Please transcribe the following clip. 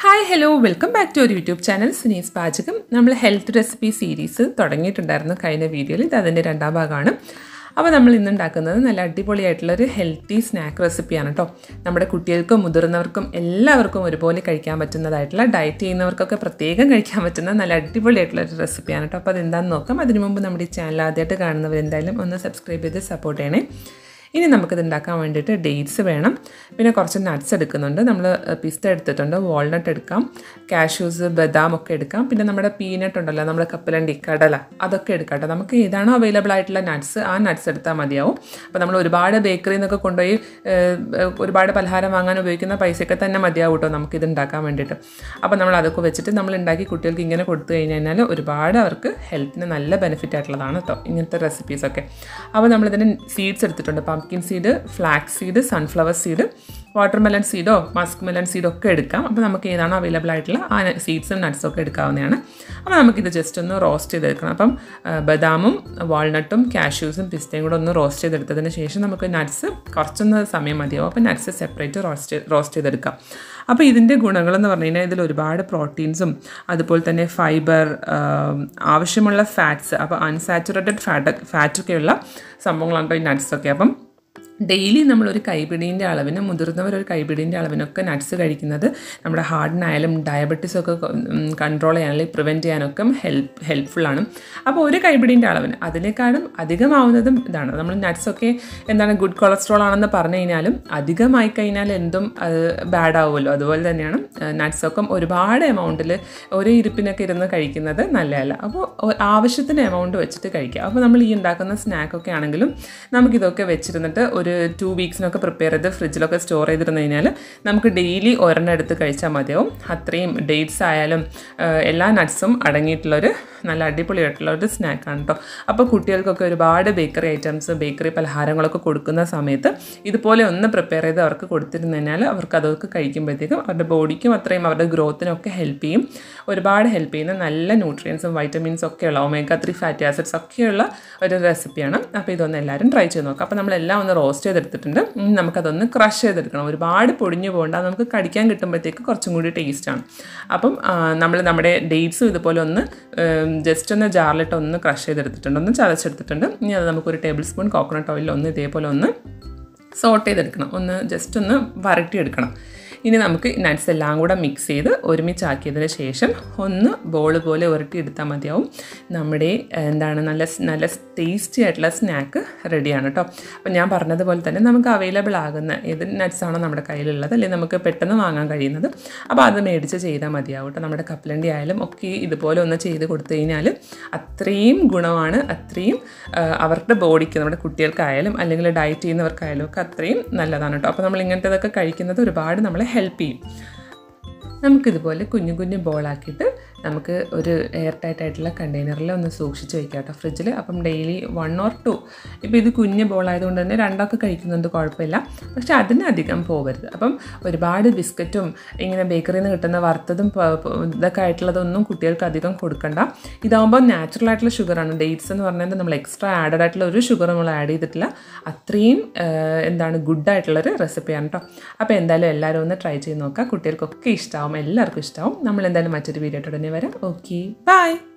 hi hello welcome back to ഒരു YouTube channel സുനീസ് പാചകം നമ്മൾ ഹെൽത്ത് റെസിപ്പി സീരീസ് തുടങ്ങിയിട്ടുണ്ടായിരുന്നു കഴിഞ്ഞ വീഡിയോയിൽ ഇത് അതിൻ്റെ രണ്ടാം ഭാഗമാണ് അപ്പോൾ നമ്മൾ ഇന്ന് ഉണ്ടാക്കുന്നത് നല്ല അടിപൊളിയായിട്ടുള്ളൊരു ഹെൽത്തി സ്നാക്ക് റെസിപ്പിയാണ് കേട്ടോ നമ്മുടെ കുട്ടികൾക്കും മുതിർന്നവർക്കും എല്ലാവർക്കും ഒരുപോലെ കഴിക്കാൻ പറ്റുന്നതായിട്ടുള്ള ഡയറ്റ് ചെയ്യുന്നവർക്കൊക്കെ പ്രത്യേകം കഴിക്കാൻ പറ്റുന്ന നല്ല അടിപൊളിയായിട്ടുള്ളൊരു റെസിപ്പിയാണ് കേട്ടോ അപ്പോൾ അതെന്താണെന്ന് നോക്കാം അതിനു മുമ്പ് നമ്മുടെ ഈ ചാനൽ ആദ്യമായിട്ട് കാണുന്നവർ എന്തായാലും ഒന്ന് സബ്സ്ക്രൈബ് ചെയ്ത് സപ്പോർട്ട് ചെയ്യണേ ഇനി നമുക്കിത് ഉണ്ടാക്കാൻ വേണ്ടിയിട്ട് ഡേറ്റ്സ് വേണം പിന്നെ കുറച്ച് നട്ട്സ് എടുക്കുന്നുണ്ട് നമ്മൾ പിസ്ത എടുത്തിട്ടുണ്ട് വാൾനട്ട് എടുക്കാം കാഷ്യൂസ് ബദാം ഒക്കെ എടുക്കാം പിന്നെ നമ്മുടെ പീനട്ട് ഉണ്ടല്ലോ നമ്മുടെ കപ്പലണ്ടി കടല അതൊക്കെ എടുക്കാം കേട്ടോ നമുക്ക് ഏതാണോ അവൈലബിൾ ആയിട്ടുള്ള നട്ട്സ് ആ നട്ട്സ് എടുത്താൽ മതിയാവും അപ്പോൾ നമ്മൾ ഒരുപാട് ബേക്കറിയിൽ നിന്നൊക്കെ കൊണ്ടുപോയി ഏഹ്, ഒരുപാട് പലഹാരം വാങ്ങാൻ ഉപയോഗിക്കുന്ന പൈസയൊക്കെ തന്നെ മതിയാവും കേട്ടോ നമുക്കിത് ഉണ്ടാക്കാൻ വേണ്ടിയിട്ട് അപ്പോൾ നമ്മൾ അതൊക്കെ വെച്ചിട്ട് നമ്മൾ ഉണ്ടാക്കി കുട്ടികൾക്ക് ഇങ്ങനെ കൊടുത്തു കഴിഞ്ഞ് കഴിഞ്ഞാൽ ഒരുപാട് അവർക്ക് ഹെൽത്തിന് നല്ല ബെനിഫിറ്റ് ആയിട്ടുള്ളതാണ് കേട്ടോ ഇങ്ങനത്തെ റെസിപ്പീസൊക്കെ അപ്പോൾ നമ്മളിതിന് സീഡ്സ് എടുത്തിട്ടുണ്ട് pumpkin seed flax seed sunflower seed watermelon സീഡോ മസ്ക് മെലൺ സീഡോ ഒക്കെ എടുക്കാം അപ്പോൾ നമുക്ക് ഏതാണോ അവൈലബിൾ ആയിട്ടുള്ള ആ സീഡ്സും നട്ട്സും ഒക്കെ എടുക്കാവുന്നതാണ് അപ്പോൾ നമുക്കിത് ജസ്റ്റ് ഒന്ന് റോസ്റ്റ് ചെയ്തെടുക്കണം അപ്പം ആ, ബദാമും വാൾനട്ടും കാഷ്യൂസും പിസ്തയും കൂടെ ഒന്ന് റോസ്റ്റ് ചെയ്തെടുത്തതിന് ശേഷം നമുക്ക് നട്ട്സ് കുറച്ചൊന്ന് സമയം മതിയാവും അപ്പോൾ നട്ട്സ് സെപ്പറേറ്റ് റോസ്റ്റ് റോസ്റ്റ് ചെയ്തെടുക്കാം അപ്പോൾ ഇതിൻ്റെ ഗുണങ്ങളെന്ന് പറഞ്ഞു കഴിഞ്ഞാൽ ഇതിൽ ഒരുപാട് പ്രോട്ടീൻസും അതുപോലെ തന്നെ ഫൈബർ ആവശ്യമുള്ള ഫാറ്റ്സ് അപ്പോൾ അൺസാച്ചുറേറ്റഡ് ഫാറ്റ് ഫാറ്റൊക്കെയുള്ള സംഭവങ്ങളാണ് ഈ നട്ട്സൊക്കെ അപ്പം ഡെയിലി നമ്മളൊരു കൈപിടീൻ്റെ അളവിന് മുതിർന്നവർ ഒരു കൈപിടീൻ്റെ അളവിനൊക്കെ നട്ട്സ് കഴിക്കുന്നത് നമ്മുടെ ഹാർട്ടിനായാലും ഡയബറ്റീസൊക്കെ കൺട്രോൾ ചെയ്യാനും പ്രിവെൻറ്റ് ചെയ്യാനൊക്കെ ഹെൽപ്പ് ഹെൽപ്ഫുള്ളാണ് അപ്പോൾ ഒരു കൈപിടീൻ്റെ അളവിന് അതിനേക്കാളും അധികമാവുന്നതും ഇതാണ് നമ്മൾ നട്ട്സൊക്കെ എന്താണ് ഗുഡ് കൊളസ്ട്രോൾ ആണെന്ന് പറഞ്ഞു കഴിഞ്ഞാലും അധികമായി കഴിഞ്ഞാൽ എന്തും അത് ബാഡ് ആവുമല്ലോ അതുപോലെ തന്നെയാണ് നട്ട്സൊക്കെ ഒരുപാട് എമൗണ്ടിൽ ഒരു ഇരിപ്പിനൊക്കെ ഇരുന്ന് കഴിക്കുന്നത് നല്ലതല്ല അപ്പോൾ ഒ- ആവശ്യത്തിന് എമൗണ്ട് വെച്ചിട്ട് കഴിക്കുക അപ്പോൾ നമ്മൾ ഈ ഉണ്ടാക്കുന്ന സ്നാക്കൊക്കെ ആണെങ്കിലും നമുക്കിതൊക്കെ വെച്ചിരുന്നിട്ട് ഒരു ടു വീക്സിനൊക്കെ പ്രിപ്പയർ ചെയ്ത് ഫ്രിഡ്ജിലൊക്കെ സ്റ്റോർ ചെയ്തിരുന്നു കഴിഞ്ഞാൽ നമുക്ക് ഡെയിലി ഒരെണ്ണം എടുത്ത് കഴിച്ചാൽ മതിയാവും അത്രയും ഡേറ്റ്സ് ആയാലും ആ, എല്ലാ നട്ട്സും അടങ്ങിയിട്ടുള്ളൊരു നല്ല അടിപൊളിയായിട്ടുള്ള ഒരു സ്നാക്കാണ് കേട്ടോ അപ്പോൾ കുട്ടികൾക്കൊക്കെ ഒരുപാട് ബേക്കറി ഐറ്റംസ് ബേക്കറി പലഹാരങ്ങളൊക്കെ കൊടുക്കുന്ന സമയത്ത് ഇതുപോലെ ഒന്ന് പ്രിപ്പയർ ചെയ്ത് അവർക്ക് കൊടുത്തിരുന്നു കഴിഞ്ഞാൽ അവർക്ക് അതൊക്കെ കഴിക്കുമ്പോഴത്തേക്കും അവരുടെ ബോഡിക്കും അത്രയും അവരുടെ ഗ്രോത്തിനൊക്കെ ഹെൽപ്പ് ചെയ്യും ഒരുപാട് ഹെൽപ്പ് ചെയ്യുന്ന നല്ല ന്യൂട്രിയൻസും വൈറ്റമിൻസും ഒക്കെയുള്ള ഒമേഗ ത്രീ ഫാറ്റി ആസിഡ്സ് ഒക്കെയുള്ള ഒരു റെസിപ്പിയാണ് അപ്പോൾ ഇതൊന്ന് എല്ലാവരും ട്രൈ ചെയ്ത് നോക്കാം അപ്പോൾ നമ്മളെല്ലാം ഒന്ന് റോസ്റ്റ് ചെയ്തെടുത്തിട്ടുണ്ട് ഇനി നമുക്കതൊന്ന് ക്രഷ് ചെയ്തെടുക്കണം ഒരുപാട് പൊടിഞ്ഞു പോകണ്ട അത് നമുക്ക് കടിക്കാൻ കിട്ടുമ്പോഴത്തേക്ക് കുറച്ചും കൂടി ടേസ്റ്റാണ് അപ്പം നമ്മൾ നമ്മുടെ ഡേറ്റ്സും ഇതുപോലെ ഒന്ന് ജസ്റ്റ് ഒന്ന് ജാറിലിട്ട് ഒന്ന് ക്രഷ് ചെയ്തെടുത്തിട്ടുണ്ട് ഒന്ന് ചതച്ചെടുത്തിട്ടുണ്ട് ഇനി അത് നമുക്കൊരു ടേബിൾ സ്പൂൺ കോക്കനട്ട് ഓയിൽ ഒന്ന് ഇതേപോലെ ഒന്ന് സോട്ട് ചെയ്തെടുക്കണം ഒന്ന് ജസ്റ്റ് ഒന്ന് വരട്ടിയെടുക്കണം ഇനി നമുക്ക് നട്ട്സ് എല്ലാം കൂടെ മിക്സ് ചെയ്ത് ഒരുമിച്ചാക്കിയതിന് ശേഷം ഒന്ന് ബോൾ പോലെ ഉരട്ടിയെടുത്താൽ മതിയാവും നമ്മുടെ ഏഹ്, എന്താണ് നല്ല സ്- നല്ല ടേസ്റ്റി ആയിട്ടുള്ള സ്നാക്ക് റെഡിയാണ് കേട്ടോ അപ്പോൾ ഞാൻ പറഞ്ഞതുപോലെ തന്നെ നമുക്ക് അവൈലബിൾ ആകുന്ന ഏത് നട്ട്സാണോ നമ്മുടെ കയ്യിലുള്ളത് അല്ലെങ്കിൽ നമുക്ക് പെട്ടെന്ന് വാങ്ങാൻ കഴിയുന്നത് അപ്പോൾ അത് മേടിച്ച് ചെയ്താൽ മതിയാവും കേട്ടോ നമ്മുടെ കപ്പലണ്ടി ആയാലും ഒക്കെ ഇതുപോലെ ഒന്ന് ചെയ്ത് കൊടുത്തു കഴിഞ്ഞാൽ അത്രയും ഗുണമാണ് അത്രയും ആ, അവരുടെ ബോഡിക്ക് നമ്മുടെ കുട്ടികൾക്കായാലും അല്ലെങ്കിൽ ഡയറ്റ് ചെയ്യുന്നവർക്കായാലും ഒക്കെ അത്രയും നല്ലതാണ് കേട്ടോ അപ്പോൾ നമ്മൾ ഇങ്ങനത്തേതൊക്കെ കഴിക്കുന്നത് ഒരുപാട് നമ്മളെ ഹെൽപ്പ് ചെയ്യും നമുക്കിതുപോലെ കുഞ്ഞു കുഞ്ഞു ബോളാക്കിയിട്ട് നമുക്ക് ഒരു എയർ ടൈറ്റ് ആയിട്ടുള്ള കണ്ടെയ്നറിൽ ഒന്ന് സൂക്ഷിച്ച് വെക്കാം കേട്ടോ ഫ്രിഡ്ജിൽ അപ്പം ഡെയിലി വൺ ഓർ ടു ഇപ്പോൾ ഇത് കുഞ്ഞ് ബോളായതുകൊണ്ട് തന്നെ രണ്ടൊക്കെ കഴിക്കുന്നുണ്ട് കുഴപ്പമില്ല പക്ഷേ അതിനധികം പോകരുത് അപ്പം ഒരുപാട് ബിസ്ക്കറ്റും ഇങ്ങനെ ബേക്കറിയിൽ നിന്ന് കിട്ടുന്ന വറുത്തതും പ- പ- ഇതൊക്കെ ആയിട്ടുള്ളതൊന്നും കുട്ടികൾക്ക് അധികം കൊടുക്കണ്ട ഇതാകുമ്പോൾ നാച്ചുറൽ ആയിട്ടുള്ള ഷുഗറാണ് ഡേറ്റ്സ് എന്ന് പറഞ്ഞാൽ നമ്മൾ എക്സ്ട്രാ ആഡഡ് ആയിട്ടുള്ള ഒരു ഷുഗർ നമ്മൾ ആഡ് ചെയ്തിട്ടില്ല അത്രയും ആ, എന്താണ് ഗുഡ് ആയിട്ടുള്ളൊരു റെസിപ്പിയാണ് കേട്ടോ അപ്പോൾ എന്തായാലും എല്ലാവരും ഒന്ന് ട്രൈ ചെയ്ത് നോക്കുക കുട്ടികൾക്കൊക്കെ ഇഷ്ടമാവും എല്ലാവർക്കും ഇഷ്ടമാവും നമ്മൾ എന്തായാലും മറ്റൊരു വീഡിയോ ഉടനെ വരാം ഓക്കെ ബൈ